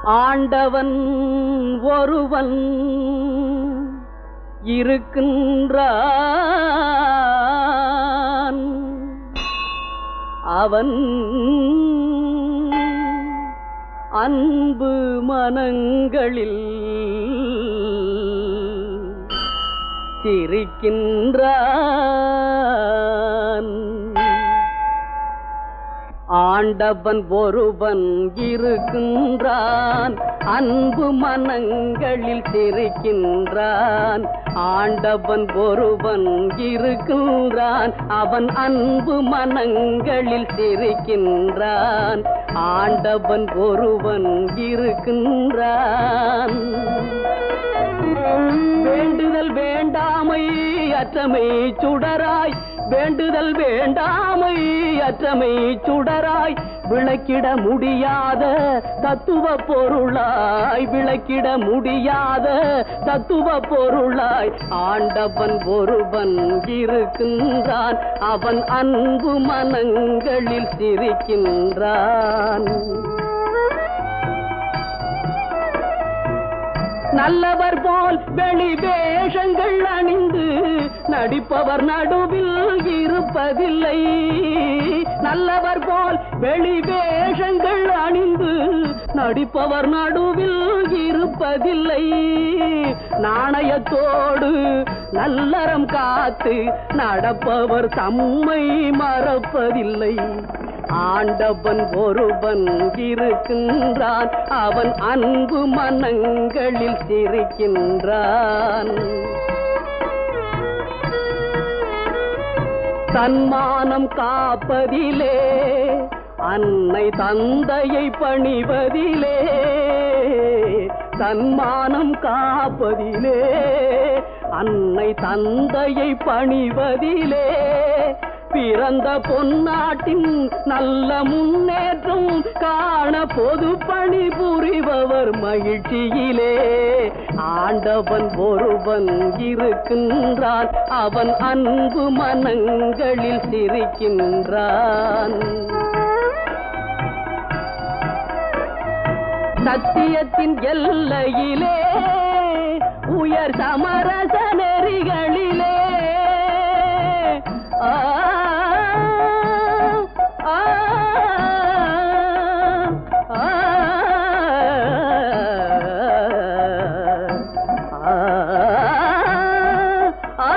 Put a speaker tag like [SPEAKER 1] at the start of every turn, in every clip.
[SPEAKER 1] ஆண்டவன் ஒருவன் இருக்கின்றான் அவன் அன்பு மனங்களில் சிரிக்கின்றான் ஆண்டவன் ஒருவன் இருக்கின்றான் அன்பு மனங்களில் சிரிக்கின்றான் ஆண்டவன் ஒருவன் இருக்கின்றான் அவன் அன்பு மனங்களில் சிரிக்கின்றான் ஆண்டவன் ஒருவன் இருக்கின்றான் வேண்டுதல் வேண்டாமை அற்றமை சுடராய் வேண்டுதல் வேண்டாமை அற்றமை சுடராய் விளக்கிட முடியாத தத்துவ பொருளாய் விளக்கிட முடியாத தத்துவ பொருளாய் ஆண்டவன் ஒருவன் இருக்கின்றான் அவன் அன்பு மனங்களில் சிரிக்கின்றான் நல்லவர் போல் வெளி வேஷங்கள் அணிந்து நடிப்பவர் நடுவில் இருப்பதில்லை நல்லவர் போல் வெளி வேஷங்கள் அணிந்து நடிப்பவர் நடுவில் இருப்பதில்லை நாணயத்தோடு நல்லறம் காத்து நடப்பவர் தம்மை மறப்பதில்லை ஆண்டவன் ஒருவன் இருக்கின்றான் அவன் அன்பு மனங்களில் சிரிக்கின்றான் தன்மானம் காப்பதிலே அன்னை தந்தையை பணிவதிலே தன்மானம் காப்பதிலே அன்னை தந்தையை பணிவதிலே பிறந்த பொன்னாட்டின் நல்ல முன்னேற்றம் காண பொது பணி புரிபவர் மகிழ்ச்சியிலே ஆண்டவன் ஒருவன் இருக்கின்றான் அவன் அன்பு மனங்களில் சிரிக்கின்றான் சத்தியத்தின் எல்லையிலே உயர் சமரச நெறிகளிலே ஆ, ஆ, ஆ, ஆ,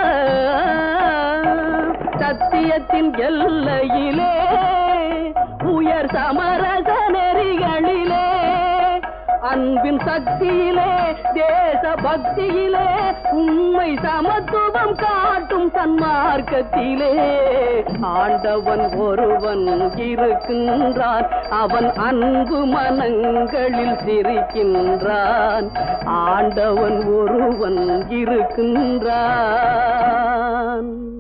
[SPEAKER 1] சத்தியத்தின் எல்லையிலே உயர் சமரச நெறிகளிலே அன்பின் சக்தியிலே தேச பக்தியிலே உண்மை சமத்துவம் காட்டும் சன்மார்க்கத்திலே ஆண்டவன் ஒருவன் இருக்கின்றான் அவன் அன்பு மனங்களில் சிரிக்கின்றான் ஆண்டவன் ஒருவன் இருக்கின்றான்